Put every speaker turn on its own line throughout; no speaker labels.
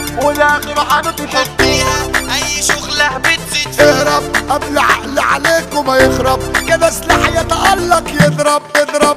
والاخر حاطط
حطيها اي شغلة بتزيد فيها
اهرب قبل عقل عليكم ما يخرب كده سلاح يتألق يضرب يضرب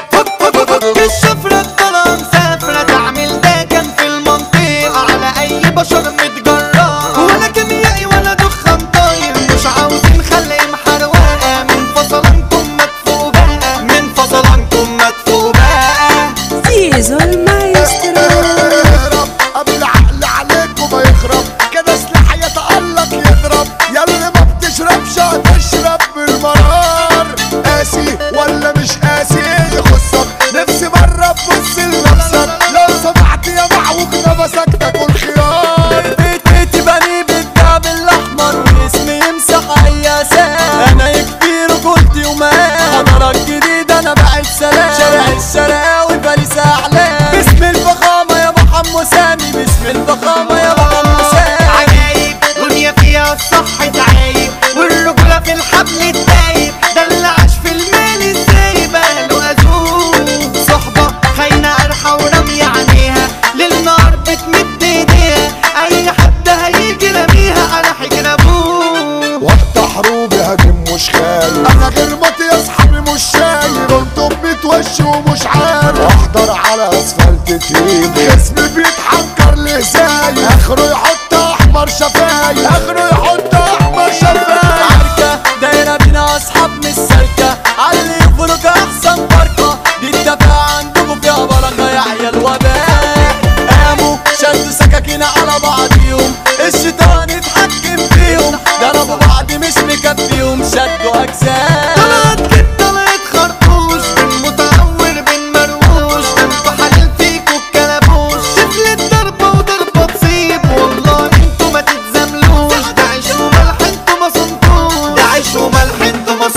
الشفرة الطلعة مسافرة تعمل ده كان في المنطقة على أي بشر متجرأ ولا كيميائي ولا دخان طاير مش عاوزين خلي محروقة من فصلانكم مدفوق بقى من فصلانكم مدفوق بقى
زيزو المايسترو
اهرب قبل عقل عليكم ما يخرب كده سلاح يتألق يضرب ياللي ما بتشربش هتشرب بالمرار قاسي ولا مش قاسي ايه يخصك نفسي مرة تبص لنفسك لو سمحت يا معوج نفسك تاكل خيار
بيتي بني بالدهب الاحمر واسمي يمسح اي اساس انا يكفي رجولتي ومال حضارات جديدة انا بعد سلام شارع الشراوي باريس احلام باسم الفخامة يا ابو حمو سامي باسم الفخامة يا ابو حمو سامي
عجايب دنيا فيها الصح تعايب والرجولة في الحبل الدايب ده اللي عاش في المال ازاي بقى له أذوق صحبة خاينة قرحة ورمية عينيها للنار بتمد ايديها أي حد هيجي رميها على حجر أبوه
وقت حروب هاجم مش خايف انا غير مطي يا اصحابي مش شايف انتم بتوش ومش عارف احضر على اسفلت تيم جسمي بيتحنكر لهزاي اخره يحط احمر شفايف اخره يحط احمر شفايف
عركة دايرة بينا اصحاب مش سالكة على اللي يفرق احسن فرقة دي الدفاع عندكم فيها بركة يا عيال وباء قاموا شدوا سكاكين على بعضيهم الشيطان اتحكم فيهم ضربوا بعض مش مكفيهم شدوا اجزاء
طلعت كده طلعت خرطوش بين متعور بين مروش ده انتوا حلال فيكوا الكلبوش شفلت ضربة وضربة تصيب والله انتوا ما تتزاملوش ده عيش وملح انتوا ما صنتوش ده عيش وملح انتوا ما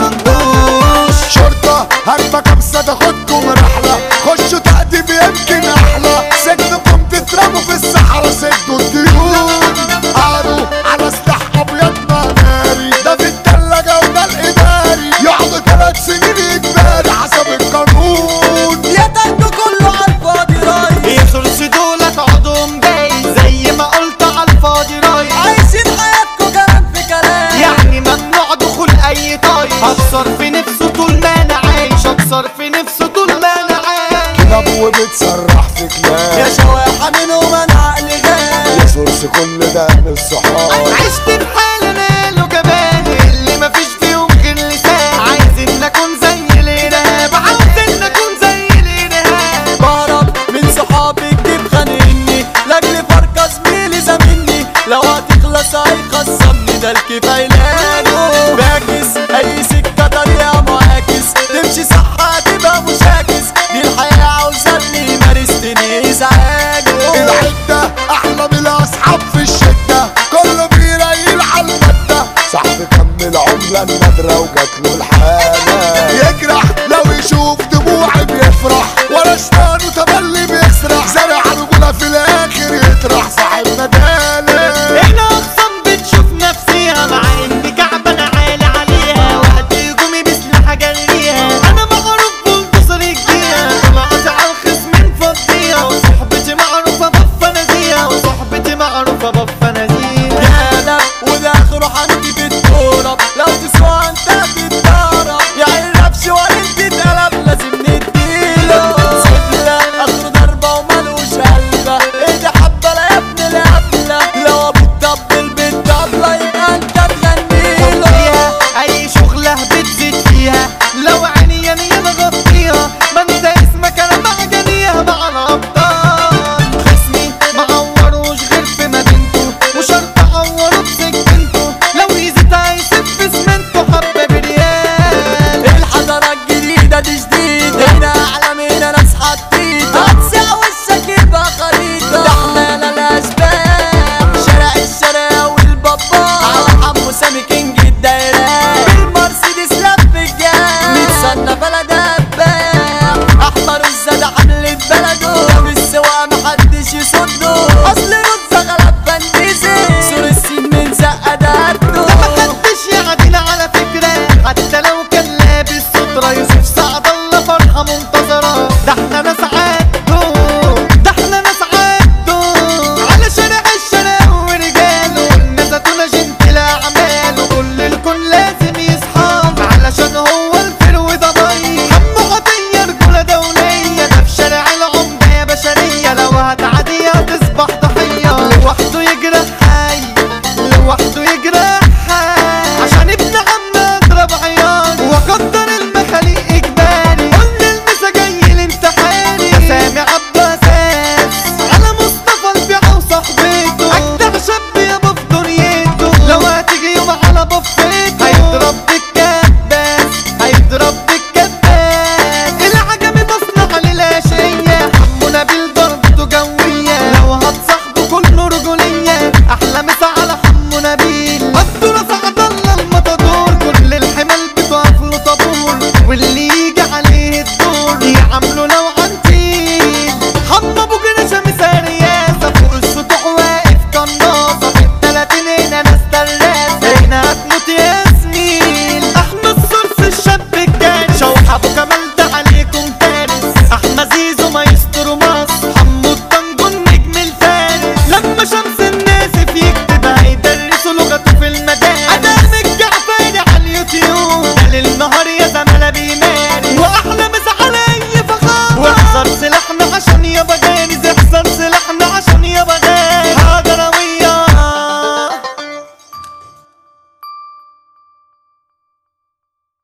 صنتوش
شرطة هجمة كبسة تاخدكم رحلة خشوا تقديم يمكن احلى سجنكم تترموا في الصحراء سدوا الديون قالوا على سلاح ابيض ناري ده في التلاجة وده الاداري يقعدوا ثلاث سنين اجباري حسب القانون
يا تاكلوا كله على الفاضي رايح
يخرس دولت عضهم جاي زي ما قلت على الفاضي رايح
عايشين حياتكم كلام في كلام
يعني ممنوع دخول اي طايش اكسر في نفسه طول ما انا عايش اكسر في نفسه طول ما انا عايش
كلاب وبتسرح في
يا
كلاب
شواحة منهم انا عقلي غاب
يسورس كل ده من الصحاب
عشت في حال انا له جبان اللي مفيش فيهم غير لسان عايز ان اكون زي الارهاب عايز ان اكون زي الارهاب
بهرب من صحابي تجيب خانقني لاجل فرقة زميلي زميلني لو هتخلص هيخصمني ده الكفاية لاجه باكس اي سكة طريقة معاكس تمشي صح هتبقى مشاكس دي الحياة عاوزة اللي يمارسني ازعاجه
العدة أحلى من الأصحاب في الشدة كله بيريل على المادة صاحبي كمل عملة النادرة وجات له الحاجة